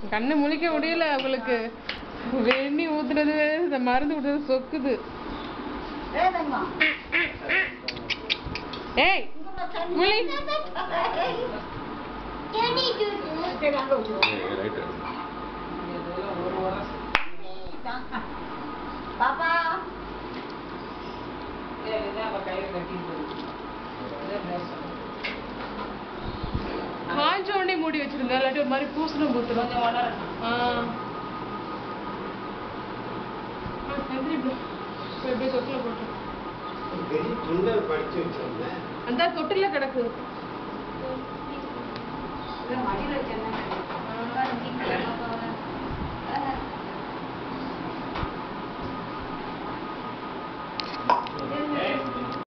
கண்ணு முழிக்க முடியல அவங்களுக்கு வெண்ணி ஊத்துறது இந்த மருந்து விடுறது சொக்குது ஏய் தங்கம் ஏய் முழி சரி அங்க விட்டுருவோம் ரைட்டு பாப்பா காஞ்ச உடனே மூடி வச்சிருங்க இல்லாட்டி ஒரு மாதிரி பூசணம் பூத்துரும் ஆ ஆ, எந்திரி bro. போய் அப்படியே தொட்டில போட்டு பெரிய துண்டை படிச்சு வச்சிருந்தேன் அந்த தொட்டில கிடக்கு மடியில் வச்சிருந்தேன்